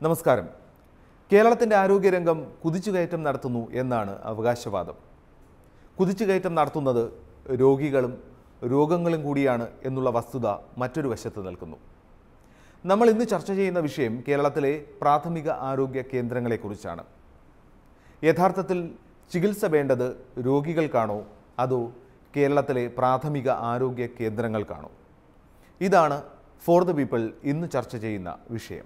നമസ്കാരം കേരളത്തിൻ്റെ ആരോഗ്യരംഗം കുതിച്ചുകയറ്റം നടത്തുന്നു എന്നാണ് അവകാശവാദം കുതിച്ചുകയറ്റം നടത്തുന്നത് രോഗികളും രോഗങ്ങളും കൂടിയാണ് എന്നുള്ള വസ്തുത മറ്റൊരു വശത്ത് നിൽക്കുന്നു നമ്മൾ ഇന്ന് ചർച്ച ചെയ്യുന്ന വിഷയം കേരളത്തിലെ പ്രാഥമിക ആരോഗ്യ കേന്ദ്രങ്ങളെക്കുറിച്ചാണ് യഥാർത്ഥത്തിൽ ചികിത്സ വേണ്ടത് രോഗികൾക്കാണോ അതോ കേരളത്തിലെ പ്രാഥമിക ആരോഗ്യ കേന്ദ്രങ്ങൾക്കാണോ ഇതാണ് ഫോർ ദ പീപ്പിൾ ഇന്ന് ചർച്ച ചെയ്യുന്ന വിഷയം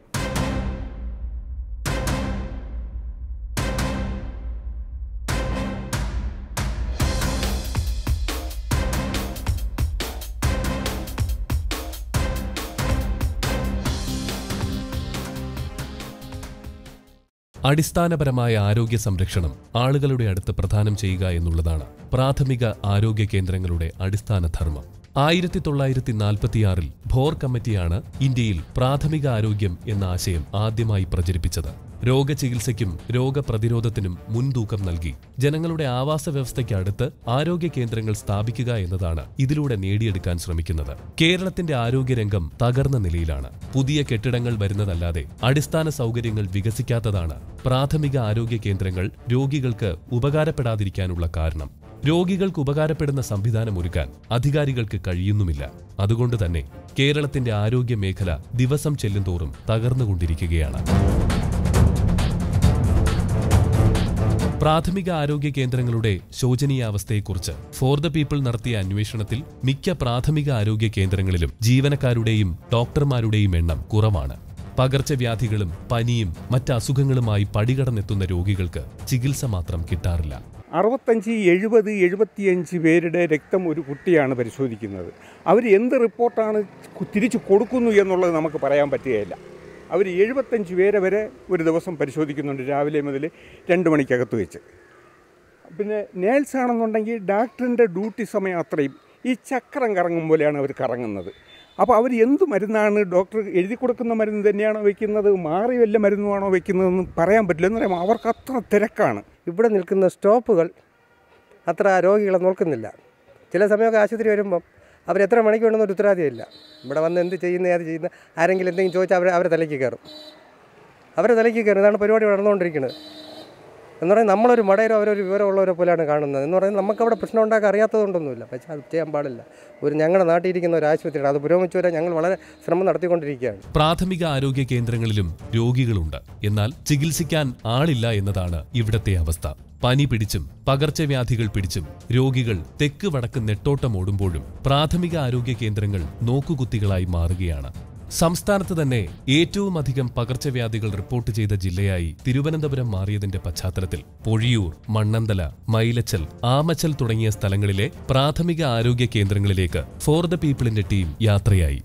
അടിസ്ഥാനപരമായ ആരോഗ്യ സംരക്ഷണം ആളുകളുടെ അടുത്ത് പ്രദാനം ചെയ്യുക എന്നുള്ളതാണ് പ്രാഥമിക ആരോഗ്യ കേന്ദ്രങ്ങളുടെ അടിസ്ഥാന ധർമ്മം ആയിരത്തി തൊള്ളായിരത്തി നാൽപ്പത്തിയാറിൽ ഭോർ കമ്മിറ്റിയാണ് ഇന്ത്യയിൽ പ്രാഥമിക ആരോഗ്യം എന്ന ആശയം ആദ്യമായി പ്രചരിപ്പിച്ചത് രോഗചികിത്സയ്ക്കും രോഗപ്രതിരോധത്തിനും മുൻതൂക്കം നൽകി ജനങ്ങളുടെ ആവാസ വ്യവസ്ഥയ്ക്ക് അടുത്ത് ആരോഗ്യ കേന്ദ്രങ്ങൾ സ്ഥാപിക്കുക എന്നതാണ് ഇതിലൂടെ നേടിയെടുക്കാൻ ശ്രമിക്കുന്നത് കേരളത്തിന്റെ ആരോഗ്യരംഗം തകർന്ന നിലയിലാണ് പുതിയ കെട്ടിടങ്ങൾ വരുന്നതല്ലാതെ അടിസ്ഥാന സൗകര്യങ്ങൾ വികസിക്കാത്തതാണ് പ്രാഥമിക ആരോഗ്യ കേന്ദ്രങ്ങൾ രോഗികൾക്ക് ഉപകാരപ്പെടാതിരിക്കാനുള്ള കാരണം രോഗികൾക്ക് ഉപകാരപ്പെടുന്ന സംവിധാനം ഒരുക്കാൻ അധികാരികൾക്ക് കഴിയുന്നുമില്ല അതുകൊണ്ട് തന്നെ കേരളത്തിന്റെ ആരോഗ്യ മേഖല ദിവസം ചെല്ലുന്തോറും തകർന്നുകൊണ്ടിരിക്കുകയാണ് പ്രാഥമിക ആരോഗ്യ കേന്ദ്രങ്ങളുടെ ശോചനീയാവസ്ഥയെക്കുറിച്ച് ഫോർ ദ പീപ്പിൾ നടത്തിയ അന്വേഷണത്തിൽ മിക്ക പ്രാഥമിക ആരോഗ്യ കേന്ദ്രങ്ങളിലും ജീവനക്കാരുടെയും ഡോക്ടർമാരുടെയും എണ്ണം കുറവാണ് പകർച്ചവ്യാധികളും പനിയും മറ്റ് അസുഖങ്ങളുമായി പടികടന്നെത്തുന്ന രോഗികൾക്ക് ചികിത്സ മാത്രം കിട്ടാറില്ല അറുപത്തഞ്ച് എഴുപത് എഴുപത്തിയഞ്ച് പേരുടെ രക്തം ഒരു കുട്ടിയാണ് പരിശോധിക്കുന്നത് അവർ എന്ത് റിപ്പോർട്ടാണ് കു- തിരിച്ചു കൊടുക്കുന്നു എന്നുള്ളത് നമുക്ക് പറയാൻ പറ്റുകയില്ല അവർ എഴുപത്തഞ്ച് പേരെ വരെ ഒരു ദിവസം പരിശോധിക്കുന്നുണ്ട് രാവിലെ മുതൽ രണ്ട് മണിക്കകത്ത് വെച്ച് പിന്നെ നേഴ്സ് ആണെന്നുണ്ടെങ്കിൽ ഡാക്ടറിൻ്റെ ഡ്യൂട്ടി സമയം അത്രയും ഈ ചക്രം കറങ്ങും പോലെയാണ് അവർ കറങ്ങുന്നത് അപ്പോൾ അവർ എന്ത് മരുന്നാണ് ഡോക്ടർ എഴുതി കൊടുക്കുന്ന മരുന്ന് തന്നെയാണോ വെക്കുന്നത് മാറി വല്ല മരുന്നുമാണോ വെക്കുന്നതെന്ന് പറയാൻ പറ്റില്ല എന്ന് പറയുമ്പോൾ അവർക്ക് അത്ര തിരക്കാണ് ഇവിടെ നിൽക്കുന്ന സ്റ്റോപ്പുകൾ അത്ര രോഗികളെ നോക്കുന്നില്ല ചില സമയമൊക്കെ ആശുപത്രി വരുമ്പം അവർ എത്ര മണിക്ക് വേണമെന്ന് ഒരു ഉത്തരവാദിയമില്ല ഇവിടെ വന്ന് എന്ത് ചെയ്യുന്ന ഏത് ചെയ്യുന്ന ആരെങ്കിലും എന്തെങ്കിലും ചോദിച്ചാൽ അവർ അവരെ തലയ്ക്ക് കയറും അവരെ തലയ്ക്ക് കയറും ഇതാണ് പരിപാടി നടന്നുകൊണ്ടിരിക്കുന്നത് എന്ന് പറയുന്നത് നമ്മളൊരു മടയരോ അവരൊരു വിവരമുള്ളവരെ പോലെയാണ് കാണുന്നത് എന്ന് പറയുന്നത് നമുക്കവിടെ പ്രശ്നം ഉണ്ടാക്കാൻ അറിയാത്തതുകൊണ്ടൊന്നുമില്ല പക്ഷേ അത് ചെയ്യാൻ പാടില്ല ഒരു ഞങ്ങളുടെ നാട്ടിൽ ഇരിക്കുന്ന ഒരു ആശുപത്രിയാണ് അത് പുരോഗമിച്ചു വരാൻ ഞങ്ങൾ വളരെ ശ്രമം നടത്തിക്കൊണ്ടിരിക്കുകയാണ് പ്രാഥമിക ആരോഗ്യ കേന്ദ്രങ്ങളിലും രോഗികളുണ്ട് എന്നാൽ ചികിത്സിക്കാൻ ആളില്ല എന്നതാണ് ഇവിടത്തെ അവസ്ഥ പനി പിടിച്ചും പകർച്ചവ്യാധികൾ പിടിച്ചും രോഗികൾ തെക്ക് വടക്ക് നെട്ടോട്ടം ഓടുമ്പോഴും പ്രാഥമിക ആരോഗ്യ കേന്ദ്രങ്ങൾ നോക്കുകുത്തികളായി മാറുകയാണ് സംസ്ഥാനത്ത് തന്നെ ഏറ്റവും അധികം പകർച്ചവ്യാധികൾ റിപ്പോർട്ട് ചെയ്ത ജില്ലയായി തിരുവനന്തപുരം മാറിയതിന്റെ പശ്ചാത്തലത്തിൽ പൊഴിയൂർ മണ്ണന്തല മൈലച്ചൽ ആമച്ചൽ തുടങ്ങിയ സ്ഥലങ്ങളിലെ പ്രാഥമിക ആരോഗ്യ കേന്ദ്രങ്ങളിലേക്ക് ഫോർ ദ പീപ്പിളിന്റെ ടീം യാത്രയായി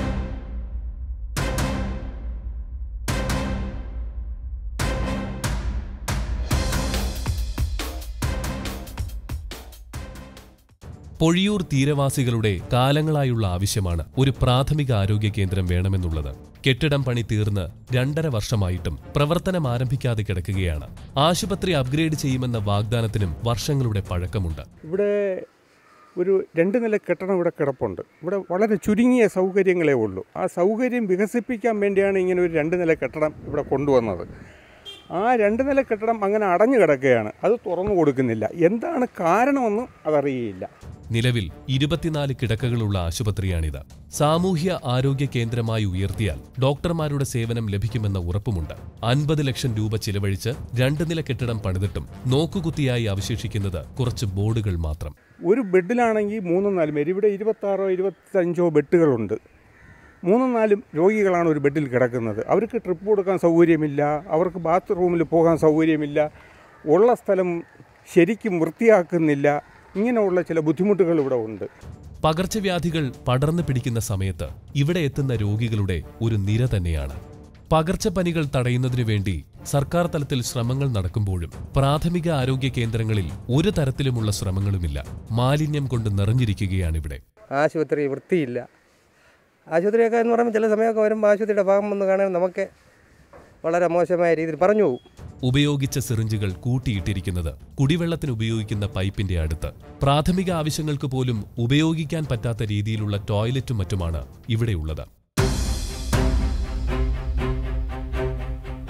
പൊഴിയൂർ തീരവാസികളുടെ കാലങ്ങളായുള്ള ആവശ്യമാണ് ഒരു പ്രാഥമിക ആരോഗ്യ കേന്ദ്രം വേണമെന്നുള്ളത് കെട്ടിടം പണി തീർന്ന് രണ്ടര വർഷമായിട്ടും പ്രവർത്തനം ആരംഭിക്കാതെ കിടക്കുകയാണ് ആശുപത്രി അപ്ഗ്രേഡ് ചെയ്യുമെന്ന വാഗ്ദാനത്തിനും വർഷങ്ങളുടെ പഴക്കമുണ്ട് ഇവിടെ ഒരു രണ്ട് നില കെട്ടിടം ഇവിടെ കിടപ്പുണ്ട് ഇവിടെ വളരെ ചുരുങ്ങിയ സൗകര്യങ്ങളേ ഉള്ളൂ ആ സൗകര്യം വികസിപ്പിക്കാൻ വേണ്ടിയാണ് ഇങ്ങനെ ഒരു രണ്ട് നില കെട്ടിടം ഇവിടെ കൊണ്ടുവന്നത് ആ രണ്ട് നില കെട്ടിടം അങ്ങനെ അടഞ്ഞു കിടക്കുകയാണ് അത് തുറന്നു കൊടുക്കുന്നില്ല എന്താണ് കാരണമെന്നും അതറിയില്ല നിലവിൽ ഇരുപത്തിനാല് കിടക്കകളുള്ള ആശുപത്രിയാണിത് സാമൂഹ്യ ആരോഗ്യ കേന്ദ്രമായി ഉയർത്തിയാൽ ഡോക്ടർമാരുടെ സേവനം ലഭിക്കുമെന്ന ഉറപ്പുമുണ്ട് അൻപത് ലക്ഷം രൂപ ചിലവഴിച്ച് രണ്ട് നില കെട്ടിടം പണിതിട്ടും നോക്കുകുത്തിയായി അവശേഷിക്കുന്നത് കുറച്ച് ബോർഡുകൾ മാത്രം ഒരു ബെഡിലാണെങ്കിൽ മൂന്നും നാലും പേര് ഇവിടെ ഇരുപത്താറോ ഇരുപത്തഞ്ചോ ബെഡുകളുണ്ട് മൂന്നും നാലും രോഗികളാണ് ഒരു ബെഡിൽ കിടക്കുന്നത് അവർക്ക് ട്രിപ്പ് കൊടുക്കാൻ സൗകര്യമില്ല അവർക്ക് ബാത്റൂമിൽ പോകാൻ സൗകര്യമില്ല ഉള്ള സ്ഥലം ശരിക്കും വൃത്തിയാക്കുന്നില്ല ഇങ്ങനെയുള്ള ചില ബുദ്ധിമുട്ടുകൾ ഇവിടെ ഉണ്ട് പകർച്ചവ്യാധികൾ പടർന്നു പിടിക്കുന്ന സമയത്ത് ഇവിടെ എത്തുന്ന രോഗികളുടെ ഒരു നിര തന്നെയാണ് പകർച്ചപ്പനികൾ തടയുന്നതിനു വേണ്ടി സർക്കാർ തലത്തിൽ ശ്രമങ്ങൾ നടക്കുമ്പോഴും പ്രാഥമിക ആരോഗ്യ കേന്ദ്രങ്ങളിൽ ഒരു തരത്തിലുമുള്ള ശ്രമങ്ങളുമില്ല മാലിന്യം കൊണ്ട് നിറഞ്ഞിരിക്കുകയാണിവിടെ ആശുപത്രി വൃത്തിയില്ല ആശുപത്രിയൊക്കെ എന്ന് പറയുമ്പോൾ ചില സമയമൊക്കെ വരുമ്പോൾ ആശുപത്രിയുടെ ഭാഗം വന്ന് കാണാൻ നമുക്ക് വളരെ മോശമായ രീതിയിൽ പറഞ്ഞു പോകും ഉപയോഗിച്ച സിറിഞ്ചുകൾ കൂട്ടിയിട്ടിരിക്കുന്നത് കുടിവെള്ളത്തിന് ഉപയോഗിക്കുന്ന പൈപ്പിന്റെ അടുത്ത് പ്രാഥമിക ആവശ്യങ്ങൾക്ക് പോലും ഉപയോഗിക്കാൻ പറ്റാത്ത രീതിയിലുള്ള ടോയ്ലറ്റും മറ്റുമാണ് ഇവിടെയുള്ളത്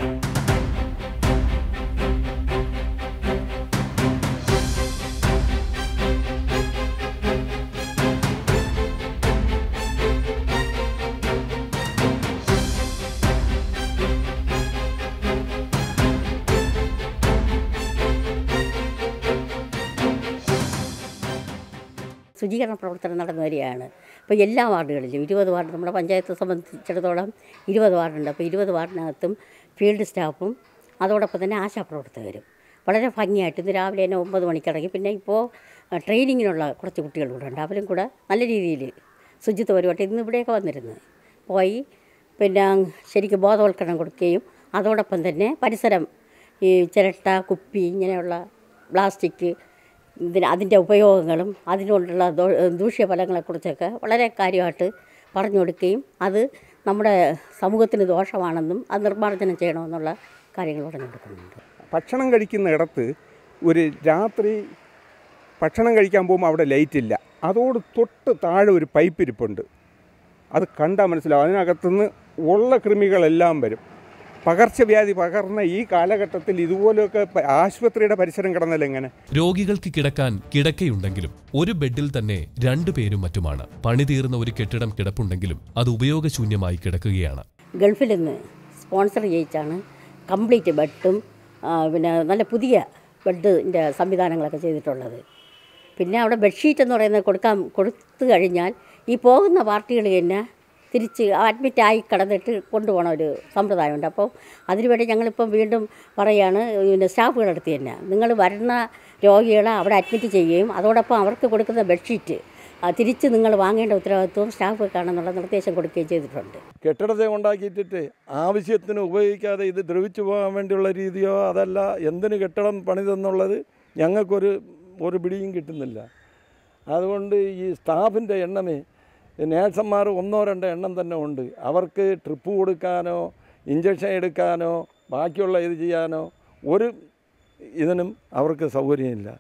ശുചീകരണ പ്രവർത്തനം നടന്നു വരികയാണ് അപ്പോൾ എല്ലാ വാർഡുകളിലും ഇരുപത് വാർഡ് നമ്മുടെ പഞ്ചായത്തെ സംബന്ധിച്ചിടത്തോളം ഇരുപത് വാർഡുണ്ട് അപ്പോൾ ഇരുപത് വാർഡിനകത്തും ഫീൽഡ് സ്റ്റാഫും അതോടൊപ്പം തന്നെ ആശാപ്രവർത്തകരും വളരെ ഭംഗിയായിട്ട് ഇന്ന് രാവിലെ തന്നെ ഒമ്പത് മണിക്കിറങ്ങി പിന്നെ ഇപ്പോൾ ട്രെയിനിങ്ങിനുള്ള കുറച്ച് കുട്ടികൾ കൂടെ ഉണ്ട് അവരും കൂടെ നല്ല രീതിയിൽ ശുചിത്വ പരിപാടി ഇന്ന് ഇവിടെയൊക്കെ വന്നിരുന്നു പോയി പിന്നെ ശരിക്കും ബോധവൽക്കരണം കൊടുക്കുകയും അതോടൊപ്പം തന്നെ പരിസരം ഈ ചിരട്ട കുപ്പി ഇങ്ങനെയുള്ള പ്ലാസ്റ്റിക് ഇതിന് അതിൻ്റെ ഉപയോഗങ്ങളും അതിനുള്ള ദോ- ദൂഷ്യഫലങ്ങളെക്കുറിച്ചൊക്കെ വളരെ കാര്യമായിട്ട് പറഞ്ഞു കൊടുക്കുകയും അത് നമ്മുടെ സമൂഹത്തിന് ദോഷമാണെന്നും അത് നിർമ്മാർജ്ജനം ചെയ്യണമെന്നുള്ള കാര്യങ്ങൾ പറഞ്ഞു കൊടുക്കുന്നുണ്ട് ഭക്ഷണം കഴിക്കുന്ന ഇടത്ത് ഒരു രാത്രി ഭക്ഷണം കഴിക്കാൻ പോകുമ്പോൾ അവിടെ ലൈറ്റ് ഇല്ല അതോട് തൊട്ട് താഴെ ഒരു പൈപ്പ് ഇരിപ്പുണ്ട് അത് കണ്ടാൽ മനസ്സിലാവും അതിനകത്തുനിന്ന് ഉള്ള കൃമികളെല്ലാം വരും പകർച്ചവ്യാധി പകർന്ന ഈ കാലഘട്ടത്തിൽ ഇതുപോലെയൊക്കെ പ- ആശുപത്രിയുടെ പരിസരം കിടന്നല്ല എങ്ങനെ രോഗികൾക്ക് കിടക്കാൻ കിടക്കയുണ്ടെങ്കിലും ഒരു ബെഡിൽ തന്നെ രണ്ടു പേരും മറ്റുമാണ് പണി തീർന്ന ഒരു കെട്ടിടം കിടപ്പുണ്ടെങ്കിലും അത് ഉപയോഗശൂന്യമായി കിടക്കുകയാണ് ഗൾഫിൽ നിന്ന് സ്പോൺസർ ചെയ്യിച്ചാണ് കംപ്ലീറ്റ് ബെഡും ആ, പിന്നെ നല്ല പുതിയ ബെഡിൻ്റെ സംവിധാനങ്ങളൊക്കെ ചെയ്തിട്ടുള്ളത് പിന്നെ അവിടെ ബെഡ്ഷീറ്റ് എന്ന് പറയുന്നത് കൊടുക്കാൻ കൊടുത്തു കഴിഞ്ഞാൽ ഈ പോകുന്ന പാർട്ടികൾ തന്നെ തിരിച്ച് അഡ്മിറ്റായി കിടന്നിട്ട് കൊണ്ടുപോകണ ഒരു സമ്പ്രദായമുണ്ട് അപ്പോൾ അതിനുവേണ്ടി ഞങ്ങളിപ്പം വീണ്ടും പറയുകയാണ് പിന്നെ സ്റ്റാഫുകളുടെ അടുത്ത് തന്നെ നിങ്ങൾ വരുന്ന രോഗികളെ അവിടെ അഡ്മിറ്റ് ചെയ്യുകയും അതോടൊപ്പം അവർക്ക് കൊടുക്കുന്ന ബെഡ്ഷീറ്റ് ആ, തിരിച്ച് നിങ്ങൾ വാങ്ങേണ്ട ഉത്തരവാദിത്വം സ്റ്റാഫുകൾക്കാണെന്നുള്ള നിർദ്ദേശം കൊടുക്കുകയും ചെയ്തിട്ടുണ്ട് കെട്ടിടത്തെ ഉണ്ടാക്കിയിട്ടിട്ട് ആവശ്യത്തിന് ഉപയോഗിക്കാതെ ഇത് ദ്രവിച്ചു പോകാൻ വേണ്ടിയുള്ള രീതിയോ അതല്ല എന്തിന് കെട്ടിടം പണിതെന്നുള്ളത് ഞങ്ങൾക്കൊരു ഒരു പിടിയും കിട്ടുന്നില്ല അതുകൊണ്ട് ഈ സ്റ്റാഫിൻ്റെ എണ്ണമേ നേഴ്സന്മാർ ഒന്നോ രണ്ടോ എണ്ണം തന്നെ ഉണ്ട് അവർക്ക് ട്രിപ്പ് കൊടുക്കാനോ ഇഞ്ചക്ഷൻ എടുക്കാനോ ബാക്കിയുള്ള ഇത് ചെയ്യാനോ ഒരു ഇതിനും അവർക്ക് സൗകര്യമില്ല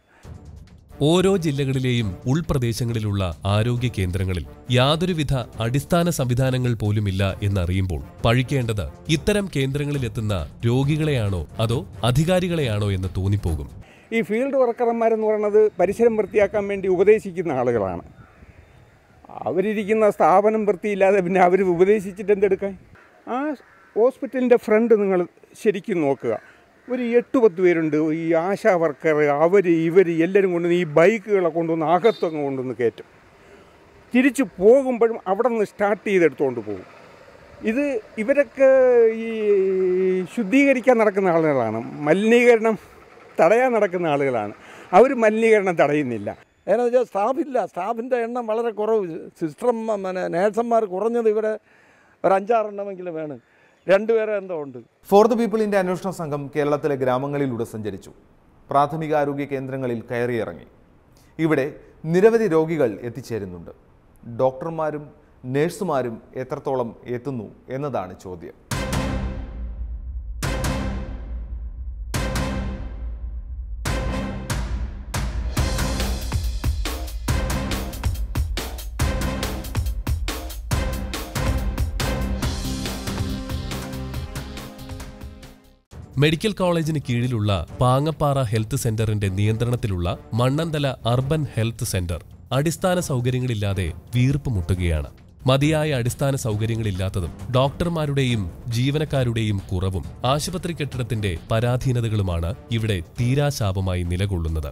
ഓരോ ജില്ലകളിലെയും ഉൾപ്രദേശങ്ങളിലുള്ള ആരോഗ്യ കേന്ദ്രങ്ങളിൽ യാതൊരുവിധ അടിസ്ഥാന സംവിധാനങ്ങൾ പോലുമില്ല എന്നറിയുമ്പോൾ പഴിക്കേണ്ടത് ഇത്തരം കേന്ദ്രങ്ങളിലെത്തുന്ന രോഗികളെയാണോ അതോ അധികാരികളെയാണോ എന്ന് തോന്നിപ്പോകും ഈ ഫീൽഡ് വർക്കർമാരെന്ന് പറയുന്നത് പരിസരം വൃത്തിയാക്കാൻ വേണ്ടി ഉപദേശിക്കുന്ന ആളുകളാണ് അവരിരിക്കുന്ന സ്ഥാപനം വൃത്തിയില്ലാതെ പിന്നെ അവർ ഉപദേശിച്ചിട്ട് എന്തെടുക്കാൻ ആ ഹോസ്പിറ്റലിൻ്റെ ഫ്രണ്ട് നിങ്ങൾ ശരിക്കും നോക്കുക ഒരു എട്ട് പത്ത് പേരുണ്ട് ഈ ആശാ വർക്കർ അവർ ഇവർ എല്ലാവരും കൊണ്ടുവന്ന് ഈ ബൈക്കുകളെ കൊണ്ടുവന്ന് അകത്തങ്ങ് കൊണ്ടുവന്ന് കയറ്റും തിരിച്ചു പോകുമ്പോഴും അവിടെ നിന്ന് സ്റ്റാർട്ട് ചെയ്തെടുത്തുകൊണ്ട് പോകും ഇത് ഇവരൊക്കെ ഈ ശുദ്ധീകരിക്കാൻ നടക്കുന്ന ആളുകളാണ് മലിനീകരണം തടയാൻ നടക്കുന്ന ആളുകളാണ് അവർ മലിനീകരണം തടയുന്നില്ല ഏതാണെന്ന് വെച്ചാൽ സ്റ്റാഫില്ല സ്റ്റാഫിൻ്റെ എണ്ണം വളരെ കുറവ് സിസ്റ്റർ പിന്നെ നേഴ്സന്മാർ കുറഞ്ഞത് ഇവിടെ ഒരു അഞ്ചാറെണ്ണമെങ്കിലും വേണം രണ്ടുപേരെ എന്തോ ഉണ്ട് ഫോർ ദ പീപ്പിളിൻ്റെ അന്വേഷണ സംഘം കേരളത്തിലെ ഗ്രാമങ്ങളിലൂടെ സഞ്ചരിച്ചു പ്രാഥമിക ആരോഗ്യ കേന്ദ്രങ്ങളിൽ കയറിയിറങ്ങി ഇവിടെ നിരവധി രോഗികൾ എത്തിച്ചേരുന്നുണ്ട് ഡോക്ടർമാരും നഴ്സുമാരും എത്രത്തോളം എത്തുന്നു എന്നതാണ് ചോദ്യം മെഡിക്കൽ കോളേജിന് കീഴിലുള്ള പാങ്ങപ്പാറ ഹെൽത്ത് സെന്ററിന്റെ നിയന്ത്രണത്തിലുള്ള മണ്ണന്തല അർബൻ ഹെൽത്ത് സെന്റർ അടിസ്ഥാന സൗകര്യങ്ങളില്ലാതെ വീർപ്പ് മുട്ടുകയാണ് മതിയായ അടിസ്ഥാന സൗകര്യങ്ങളില്ലാത്തതും ഡോക്ടർമാരുടെയും ജീവനക്കാരുടെയും കുറവും ആശുപത്രി കെട്ടിടത്തിന്റെ പരാധീനതകളുമാണ് ഇവിടെ തീരാശാപമായി നിലകൊള്ളുന്നത്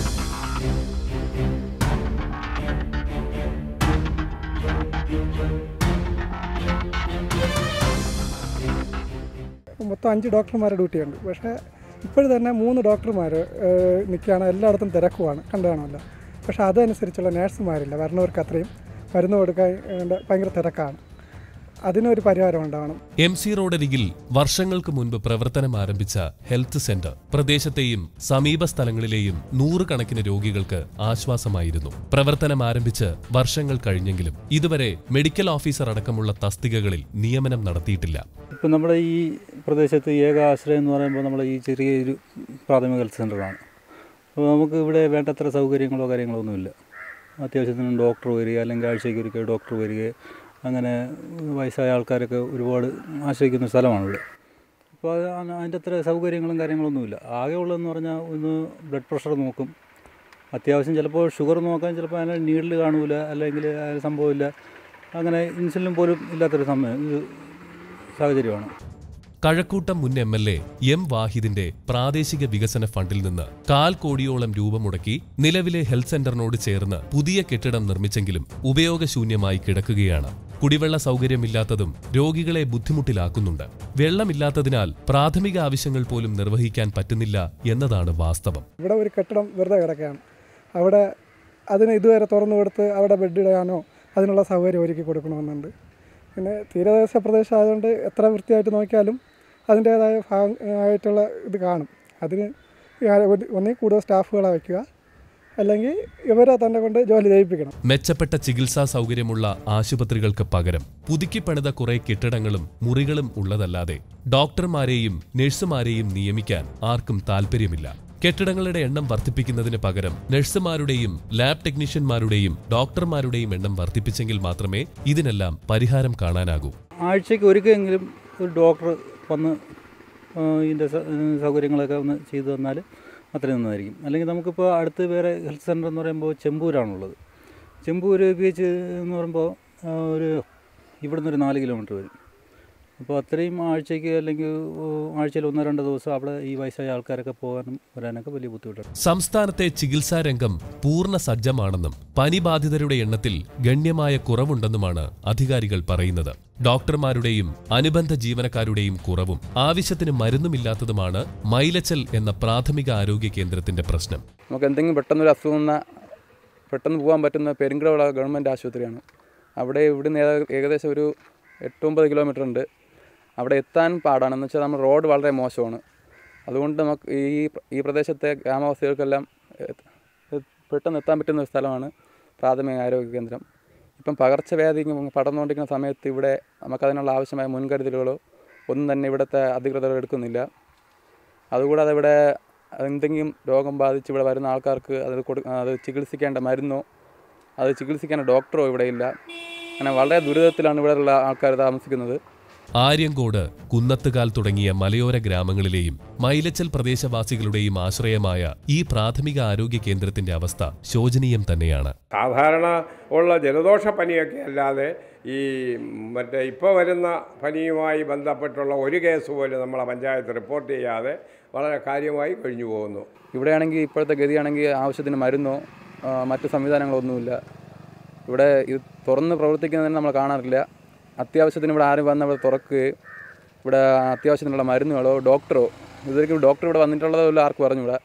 മൊത്തം അഞ്ച് ഡോക്ടർമാരുടെ ഡ്യൂട്ടിയുണ്ട് പക്ഷേ ഇപ്പോഴും തന്നെ മൂന്ന് ഡോക്ടർമാർ നിൽക്കുകയാണ് എല്ലായിടത്തും തിരക്കുമാണ് കണ്ടു കാണുമല്ലോ പക്ഷേ അതനുസരിച്ചുള്ള നേഴ്സുമാരില്ല വരണവർക്ക് അത്രയും മരുന്ന് കൊടുക്കാൻ വേണ്ട ഭയങ്കര തിരക്കാണ് അതിനൊരു പരിഹാരം ഉണ്ടാവണം എം സി റോഡരികിൽ വർഷങ്ങൾക്ക് മുൻപ് പ്രവർത്തനം ആരംഭിച്ച ഹെൽത്ത് സെന്റർ പ്രദേശത്തെയും സമീപ സ്ഥലങ്ങളിലെയും നൂറുകണക്കിന് രോഗികൾക്ക് ആശ്വാസമായിരുന്നു പ്രവർത്തനം ആരംഭിച്ച് വർഷങ്ങൾ കഴിഞ്ഞെങ്കിലും ഇതുവരെ മെഡിക്കൽ ഓഫീസർ അടക്കമുള്ള തസ്തികകളിൽ നിയമനം നടത്തിയിട്ടില്ല ഇപ്പം നമ്മുടെ ഈ പ്രദേശത്ത് ഏക ആശ്രയം എന്ന് പറയുമ്പോൾ നമ്മുടെ ഈ ചെറിയൊരു പ്രാഥമിക ഹെൽത്ത് സെൻ്ററാണ് അപ്പോൾ നമുക്ക് ഇവിടെ വേണ്ടത്ര സൗകര്യങ്ങളോ കാര്യങ്ങളോ ഒന്നുമില്ല അത്യാവശ്യത്തിന് ഡോക്ടർ വരിക അല്ലെങ്കിൽ ആഴ്ചയ്ക്ക് ഒരിക്കൽ ഡോക്ടർ വരിക അങ്ങനെ വയസ്സായ ആൾക്കാരൊക്കെ ഒരുപാട് ആശ്രയിക്കുന്ന സ്ഥലമാണ് ഇവിടെ അപ്പോൾ അത് ആ- അതിൻ്റെ അത്ര സൗകര്യങ്ങളും കാര്യങ്ങളൊന്നുമില്ല ആകെ ഉള്ളതെന്ന് പറഞ്ഞാൽ ഒന്ന് ബ്ലഡ് പ്രഷർ നോക്കും അത്യാവശ്യം ചിലപ്പോൾ ഷുഗർ നോക്കാൻ ചിലപ്പോൾ അതിന് നീഡിൽ കാണൂല അല്ലെങ്കിൽ അതിന് സംഭവമില്ല അങ്ങനെ ഇൻസുലിൻ പോലും ഇല്ലാത്തൊരു സമയം ഇത് സാഹചര്യമാണ് കഴക്കൂട്ടം മുൻ എം എൽ എ എം വാഹിദിന്റെ പ്രാദേശിക വികസന ഫണ്ടിൽ നിന്ന് കാൽ കോടിയോളം രൂപ മുടക്കി നിലവിലെ ഹെൽത്ത് സെന്ററിനോട് ചേർന്ന് പുതിയ കെട്ടിടം നിർമ്മിച്ചെങ്കിലും ഉപയോഗശൂന്യമായി കിടക്കുകയാണ് കുടിവെള്ള സൗകര്യമില്ലാത്തതും രോഗികളെ ബുദ്ധിമുട്ടിലാക്കുന്നുണ്ട് വെള്ളമില്ലാത്തതിനാൽ പ്രാഥമിക ആവശ്യങ്ങൾ പോലും നിർവഹിക്കാൻ പറ്റുന്നില്ല എന്നതാണ് വാസ്തവം ഇവിടെ ഒരു കെട്ടിടം വെറുതെ കിടക്കുകയാണ് അവിടെ അതിന് ഇതുവരെ തുറന്നു കൊടുത്ത് അവിടെ ബെഡ് ഇടാനോ അതിനുള്ള സൗകര്യം ഒരുക്കി കൊടുക്കണമെന്നുണ്ട് പിന്നെ തീരദേശ പ്രദേശം ആയതുകൊണ്ട് എത്ര വൃത്തിയായിട്ട് നോക്കിയാലും അതിൻ്റേതായ ഭാഗമായിട്ടുള്ള ഇത് കാണും അതിന് ഒന്നിൽ കൂടുതൽ സ്റ്റാഫുകളെ വയ്ക്കുക അല്ലെങ്കിൽ ഇവരെ തന്നെ കൊണ്ട് ജോലി ചെയ്യിപ്പിക്കണം മെച്ചപ്പെട്ട ചികിത്സാ സൗകര്യമുള്ള ആശുപത്രികൾക്ക് പകരം പുതുക്കിപ്പണിത കുറെ കെട്ടിടങ്ങളും മുറികളും ഉള്ളതല്ലാതെ ഡോക്ടർമാരെയും നഴ്സുമാരെയും നിയമിക്കാൻ ആർക്കും താൽപ്പര്യമില്ല കെട്ടിടങ്ങളുടെ എണ്ണം വർദ്ധിപ്പിക്കുന്നതിന് പകരം നഴ്സുമാരുടെയും ലാബ് ടെക്നീഷ്യന്മാരുടെയും ഡോക്ടർമാരുടെയും എണ്ണം വർദ്ധിപ്പിച്ചെങ്കിൽ മാത്രമേ ഇതിനെല്ലാം പരിഹാരം കാണാനാകൂ ആഴ്ചയ്ക്ക് ഒരിക്കലെങ്കിലും ഒരു ഡോക്ടർ വന്ന് ആ, ഇതിൻ്റെ സ- സൗകര്യങ്ങളൊക്കെ ഒന്ന് ചെയ്തു തന്നാൽ അത്രയും നന്നായിരിക്കും അല്ലെങ്കിൽ നമുക്കിപ്പോൾ അടുത്ത് വേറെ ഹെൽത്ത് സെൻ്റർ എന്ന് പറയുമ്പോൾ ചെമ്പൂരാണുള്ളത് ചെമ്പൂർ പി എച്ച് എന്ന് പറയുമ്പോൾ ആ, ഒരു ഇവിടുന്ന് ഒരു നാല് കിലോമീറ്റർ വരും അപ്പോൾ അത്രയും ആഴ്ചയ്ക്ക് അല്ലെങ്കിൽ ഓ, ആഴ്ചയിൽ ഒന്നോ രണ്ടോ ദിവസം അവിടെ ഈ വയസ്സായ ആൾക്കാരൊക്കെ പോകാനും വരാനൊക്കെ വലിയ ബുദ്ധിമുട്ടാണ് സംസ്ഥാനത്തെ ചികിത്സാ രംഗം പൂർണ്ണ സജ്ജമാണെന്നും പനി ബാധിതരുടെ എണ്ണത്തിൽ ഗണ്യമായ കുറവുണ്ടെന്നുമാണ് അധികാരികൾ പറയുന്നത് ഡോക്ടർമാരുടെയും അനുബന്ധ ജീവനക്കാരുടെയും കുറവും ആവശ്യത്തിന് മരുന്നുമില്ലാത്തതുമാണ് മൈലച്ചൽ എന്ന പ്രാഥമിക ആരോഗ്യ കേന്ദ്രത്തിന്റെ പ്രശ്നം നമുക്ക് എന്തെങ്കിലും പെട്ടെന്നൊരു അസുഖം വന്നാൽ പെട്ടെന്ന് പോകാൻ പറ്റുന്ന പെരുങ്കടവിള ഗവൺമെൻറ് ആശുപത്രിയാണ് അവിടെ ഇവിടുന്ന് ഏക- ഏകദേശം ഒരു എട്ടൊമ്പത് കിലോമീറ്റർ ഉണ്ട് അവിടെ എത്താൻ പാടാണ് എന്ന് വെച്ചാൽ നമ്മുടെ റോഡ് വളരെ മോശമാണ് അതുകൊണ്ട് നമുക്ക് ഈ ഈ പ്രദേശത്തെ ഗ്രാമവാസികൾക്കെല്ലാം എ- എ- പെട്ടെന്ന് എത്താൻ പറ്റുന്ന ഒരു സ്ഥലമാണ് പ്രാഥമിക ആരോഗ്യ കേന്ദ്രം ഇപ്പം പകർച്ചവ്യാധി ഇങ്ങ് പടർന്നുകൊണ്ടിരിക്കുന്ന സമയത്ത് ഇവിടെ നമുക്കതിനുള്ള ആവശ്യമായ മുൻകരുതലുകളോ ഒന്നും തന്നെ ഇവിടുത്തെ അധികൃതർ എടുക്കുന്നില്ല അതുകൂടാതെ ഇവിടെ എന്തെങ്കിലും രോഗം ബാധിച്ച് ഇവിടെ വരുന്ന ആൾക്കാർക്ക് അത് കൊടു അത് ചികിത്സിക്കേണ്ട മരുന്നോ അത് ചികിത്സിക്കേണ്ട ഡോക്ടറോ ഇവിടെ ഇല്ല അങ്ങനെ വളരെ ദുരിതത്തിലാണ് ഇവിടെയുള്ള ആൾക്കാർ താമസിക്കുന്നത് ആര്യങ്കോട് കുന്നത്തുകാൽ തുടങ്ങിയ മലയോര ഗ്രാമങ്ങളിലെയും മൈലച്ചൽ പ്രദേശവാസികളുടെയും ആശ്രയമായ ഈ പ്രാഥമിക ആരോഗ്യ കേന്ദ്രത്തിന്റെ അവസ്ഥ ശോചനീയം തന്നെയാണ് സാധാരണ ഉള്ള ജലദോഷ പനിയൊക്കെ അല്ലാതെ ഈ മറ്റേ ഇപ്പോൾ വരുന്ന പനിയുമായി ബന്ധപ്പെട്ടുള്ള ഒരു കേസ് പോലും നമ്മളെ പഞ്ചായത്ത് റിപ്പോർട്ട് ചെയ്യാതെ വളരെ കാര്യമായി കഴിഞ്ഞു പോകുന്നു ഇവിടെയാണെങ്കിൽ ഇപ്പോഴത്തെ ഗതിയാണെങ്കിൽ ആവശ്യത്തിന് മരുന്നോ ആ, മറ്റു സംവിധാനങ്ങളൊന്നുമില്ല ഇവിടെ ഇത് തുറന്ന് പ്രവർത്തിക്കുന്നതിന് നമ്മൾ കാണാറില്ല അത്യാവശ്യത്തിന് ഇവിടെ ആരും വന്ന് ഇവിടെ തുറക്കുകയും ഇവിടെ അത്യാവശ്യത്തിനുള്ള മരുന്നുകളോ ഡോക്ടറോ ഇതുവരെയ്ക്കും ഡോക്ടർ ഇവിടെ വന്നിട്ടുള്ളതോ ഇല്ല ആർക്കും പറഞ്ഞുകൂടാ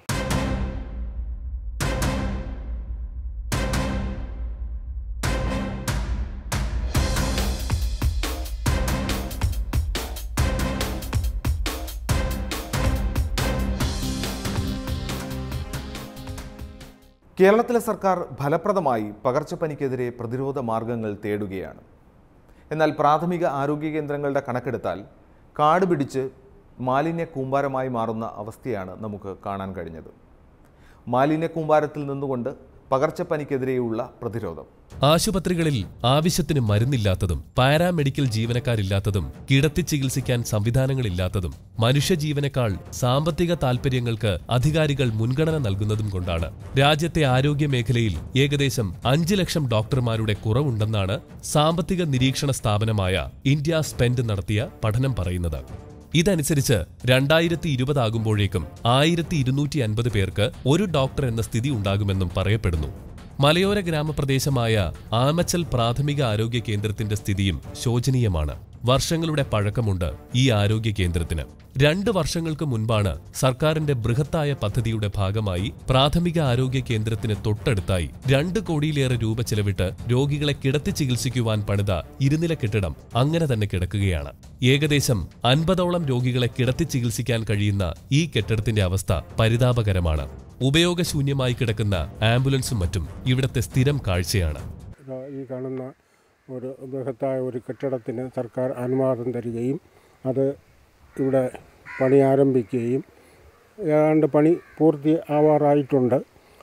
കേരളത്തിലെ സർക്കാർ ഫലപ്രദമായി പകർച്ചപ്പനിക്കെതിരെ പ്രതിരോധ മാർഗങ്ങൾ തേടുകയാണ് എന്നാൽ പ്രാഥമിക ആരോഗ്യ കേന്ദ്രങ്ങളുടെ കണക്കെടുത്താൽ കാട് പിടിച്ച് മാലിന്യ കൂമ്പാരമായി മാറുന്ന അവസ്ഥയാണ് നമുക്ക് കാണാൻ കഴിഞ്ഞത് മാലിന്യ കൂമ്പാരത്തിൽ നിന്നുകൊണ്ട് പകർച്ചപ്പനിക്കെതിരെയുള്ള പ്രതിരോധം ആശുപത്രികളിൽ ആവശ്യത്തിന് മരുന്നില്ലാത്തതും പാരാമെഡിക്കൽ ജീവനക്കാരില്ലാത്തതും കിടത്തി ചികിത്സിക്കാൻ സംവിധാനങ്ങളില്ലാത്തതും മനുഷ്യജീവനേക്കാൾ സാമ്പത്തിക താൽപര്യങ്ങൾക്ക് അധികാരികൾ മുൻഗണന നൽകുന്നതും കൊണ്ടാണ് രാജ്യത്തെ ആരോഗ്യ മേഖലയിൽ ഏകദേശം അഞ്ച് ലക്ഷം ഡോക്ടർമാരുടെ കുറവുണ്ടെന്നാണ് സാമ്പത്തിക നിരീക്ഷണ സ്ഥാപനമായ ഇന്ത്യ സ്പെൻഡ് നടത്തിയ പഠനം പറയുന്നത് ഇതനുസരിച്ച് രണ്ടായിരത്തി ഇരുപതാകുമ്പോഴേക്കും ആയിരത്തി ഇരുന്നൂറ്റി അൻപത് പേർക്ക് ഒരു ഡോക്ടർ എന്ന സ്ഥിതി ഉണ്ടാകുമെന്നും പറയപ്പെടുന്നു മലയോര ഗ്രാമപ്രദേശമായ ആമച്ചൽ പ്രാഥമിക ആരോഗ്യ കേന്ദ്രത്തിന്റെ സ്ഥിതിയും ശോചനീയമാണ് വർഷങ്ങളുടെ പഴക്കമുണ്ട് ഈ ആരോഗ്യ കേന്ദ്രത്തിന് രണ്ട് വർഷങ്ങൾക്ക് മുൻപാണ് സർക്കാരിന്റെ ബൃഹത്തായ പദ്ധതിയുടെ ഭാഗമായി പ്രാഥമിക ആരോഗ്യ കേന്ദ്രത്തിന് തൊട്ടടുത്തായി രണ്ട് കോടിയിലേറെ രൂപ ചെലവിട്ട് രോഗികളെ കിടത്തി ചികിത്സിക്കുവാൻ പണിത ഇരുനില കെട്ടിടം അങ്ങനെ തന്നെ കിടക്കുകയാണ് ഏകദേശം അൻപതോളം രോഗികളെ കിടത്തി ചികിത്സിക്കാൻ കഴിയുന്ന ഈ കെട്ടിടത്തിന്റെ അവസ്ഥ പരിതാപകരമാണ് ഉപയോഗശൂന്യമായി കിടക്കുന്ന ആംബുലൻസും മറ്റും ഇവിടത്തെ സ്ഥിരം കാഴ്ചയാണ് ഇതാ ഈ കാണുന്ന ഒരു ബൃഹത്തായ ഒരു കെട്ടിടത്തിന് സർക്കാർ അനുവാദം തരികയും അത് ഇവിടെ പണി ആരംഭിക്കുകയും ഏതാണ്ട് പണി പൂർത്തി ആവാറായിട്ടുണ്ട്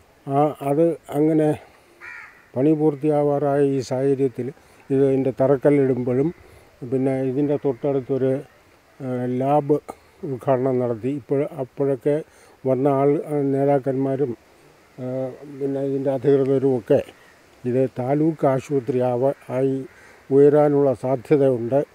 ആ അത് അങ്ങനെ പണി പൂർത്തിയാവാറായ ഈ സാഹചര്യത്തിൽ ഇത് ഇതിൻ്റെ തറക്കല്ലിടുമ്പോഴും പിന്നെ ഇതിൻ്റെ തൊട്ടടുത്തൊരു ഏഹ്, ലാബ് ഉദ്ഘാടനം നടത്തി ഇപ്പോൾ അപ്പോഴൊക്കെ വന്ന ആൾ നേതാക്കന്മാരും ഏഹ്, പിന്നെ ഇതിൻ്റെ അധികൃതരും ഒക്കെ ഇത് താലൂക്ക് ആശുപത്രി ആവ ആയി ഉയരാനുള്ള സാധ്യതയുണ്ട്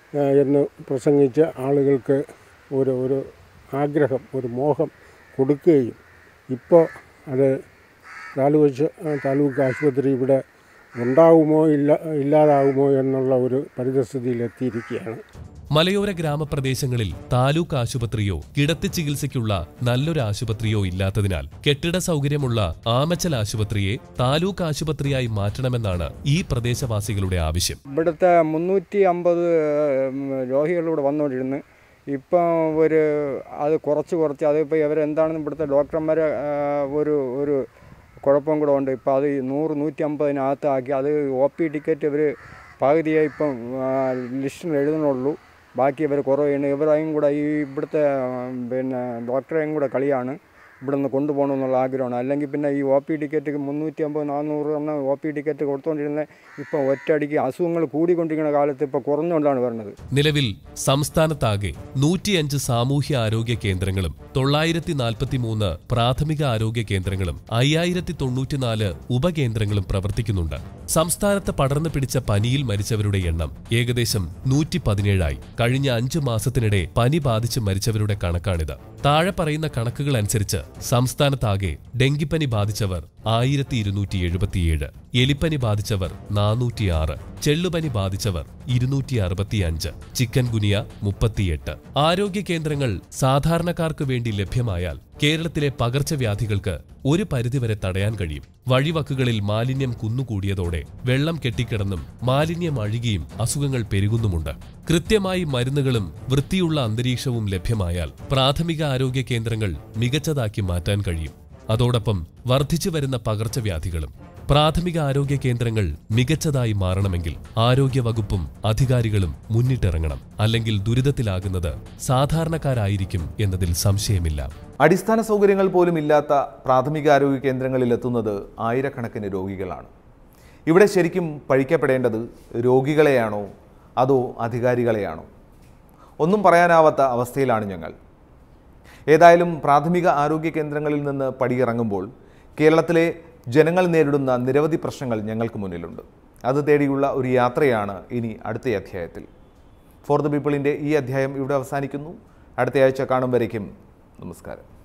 ആ, എന്ന് പ്രസംഗിച്ച് ആളുകൾക്ക് ഒരു ഒരു ആഗ്രഹം ഒരു മോഹം കൊടുക്കുകയും ഇപ്പോൾ അത് താലൂക്ക് ആശു- താലൂക്ക് ആശുപത്രി ഇവിടെ ഉണ്ടാകുമോ ഇല്ല ഇല്ലാതാകുമോ എന്നുള്ള ഒരു പരിതസ്ഥിതിയിൽ എത്തിയിരിക്കുകയാണ് മലയോര ഗ്രാമപ്രദേശങ്ങളിൽ താലൂക്ക് ആശുപത്രിയോ കിടത്തി ചികിത്സയ്ക്കുള്ള നല്ലൊരു ആശുപത്രിയോ ഇല്ലാത്തതിനാൽ കെട്ടിട സൗകര്യമുള്ള ആമച്ചൽ ആശുപത്രിയെ താലൂക്ക് ആശുപത്രിയായി മാറ്റണമെന്നാണ് ഈ പ്രദേശവാസികളുടെ ആവശ്യം ഇവിടുത്തെ മുന്നൂറ്റി അമ്പത് രോഗികളിലൂടെ വന്നുകൊണ്ടിരുന്നു ഇപ്പം ഒരു അത് കുറച്ച് കുറച്ച് അതിപ്പോൾ ഇവരെന്താണെന്ന് ഇവിടുത്തെ ഡോക്ടർമാരെ ആ, ഒരു ഒരു കുഴപ്പം കൂടെ ഉണ്ട് ഇപ്പോൾ അത് നൂറ് നൂറ്റി അമ്പതിനകത്താക്കി അത് ഒ പി ടിക്കറ്റ് ഇവർ പകുതിയെ ഇപ്പം ലിസ്റ്റിൽ എഴുതണുള്ളൂ ബാക്കി ഇവർ കുറവാണ് ഇവരെയും കൂടെ ഈ ഇവിടുത്തെ ആ, പിന്നെ ഡോക്ടറെയും കൂടെ കളിയാണ് ഇവിടെ നിന്ന് കൊണ്ടുപോകണമെന്നുള്ള ആഗ്രഹമാണ് അല്ലെങ്കിൽ പിന്നെ ഈ ഒ പി ടിക്കറ്റ് മുന്നൂറ്റി അമ്പത് നാനൂറ് എന്ന ഒ പി ടിക്കറ്റ് കൊടുത്തുകൊണ്ടിരുന്ന ഇപ്പം ഒറ്റയടിക്ക് അസുഖങ്ങൾ കൂടിക്കൊണ്ടിരിക്കുന്ന കാലത്ത് ഇപ്പോൾ കുറഞ്ഞുകൊണ്ടാണ് വരുന്നത് നിലവിൽ സംസ്ഥാനത്താകെ നൂറ്റിയഞ്ച് സാമൂഹ്യ ആരോഗ്യ കേന്ദ്രങ്ങളും തൊള്ളായിരത്തി നാൽപ്പത്തിമൂന്ന് പ്രാഥമിക ആരോഗ്യ കേന്ദ്രങ്ങളും അയ്യായിരത്തി തൊണ്ണൂറ്റിനാല് ഉപകേന്ദ്രങ്ങളും പ്രവർത്തിക്കുന്നുണ്ട് സംസ്ഥാനത്ത് പടർന്നു പിടിച്ച പനിയിൽ മരിച്ചവരുടെ എണ്ണം ഏകദേശം നൂറ്റി പതിനേഴായി കഴിഞ്ഞ അഞ്ചു മാസത്തിനിടെ പനി ബാധിച്ച് മരിച്ചവരുടെ കണക്കാണിത് താഴെ പറയുന്ന കണക്കുകൾ അനുസരിച്ച് സംസ്ഥാനത്താകെ ഡെങ്കിപ്പനി ബാധിച്ചവർ ആയിരത്തി ഇരുന്നൂറ്റി എഴുപത്തിയേഴ് എലിപ്പനി ബാധിച്ചവർ നാനൂറ്റിയാറ് ചെള്ളുപനി ബാധിച്ചവർ ഇരുന്നൂറ്റി അറുപത്തിയഞ്ച് ചിക്കൻ ഗുനിയ മുപ്പത്തിയെട്ട് ആരോഗ്യ കേന്ദ്രങ്ങൾ സാധാരണക്കാർക്ക് വേണ്ടി ലഭ്യമായാൽ കേരളത്തിലെ പകർച്ചവ്യാധികൾക്ക് ഒരു പരിധിവരെ തടയാൻ കഴിയും വഴിവക്കുകളിൽ മാലിന്യം കുന്നുകൂടിയതോടെ വെള്ളം കെട്ടിക്കിടന്നും മാലിന്യം അഴുകിയും അസുഖങ്ങൾ പെരുകുന്നുമുണ്ട് കൃത്യമായി മരുന്നുകളും വൃത്തിയുള്ള അന്തരീക്ഷവും ലഭ്യമായാൽ പ്രാഥമിക ആരോഗ്യ കേന്ദ്രങ്ങൾ മികച്ചതാക്കി മാറ്റാൻ കഴിയും അതോടൊപ്പം വർദ്ധിച്ചു വരുന്ന പകർച്ചവ്യാധികളും പ്രാഥമിക ആരോഗ്യ കേന്ദ്രങ്ങൾ മികച്ചതായി മാറണമെങ്കിൽ ആരോഗ്യവകുപ്പും അധികാരികളും മുന്നിട്ടിറങ്ങണം അല്ലെങ്കിൽ ദുരിതത്തിലാകുന്നത് സാധാരണക്കാരായിരിക്കും എന്നതിൽ സംശയമില്ല അടിസ്ഥാന സൗകര്യങ്ങൾ പോലും ഇല്ലാത്ത പ്രാഥമികാരോഗ്യ കേന്ദ്രങ്ങളിൽ എത്തുന്നത് ആയിരക്കണക്കിന് രോഗികളാണ് ഇവിടെ ശരിക്കും പഴിക്കപ്പെടേണ്ടത് രോഗികളെയാണോ അതോ അധികാരികളെയാണോ ഒന്നും പറയാനാവാത്ത അവസ്ഥയിലാണ് ഞങ്ങൾ ഏതായാലും പ്രാഥമിക ആരോഗ്യ കേന്ദ്രങ്ങളിൽ നിന്ന് പടിയിറങ്ങുമ്പോൾ കേരളത്തിലെ ജനങ്ങൾ നേരിടുന്ന നിരവധി പ്രശ്നങ്ങൾ ഞങ്ങൾക്ക് മുന്നിലുണ്ട് അത് തേടിയുള്ള ഒരു യാത്രയാണ് ഇനി അടുത്ത അധ്യായത്തിൽ ഫോർ ദ പീപ്പിളിൻ്റെ ഈ അധ്യായം ഇവിടെ അവസാനിക്കുന്നു അടുത്തയാഴ്ച കാണും വരയ്ക്കും നമസ്കാരം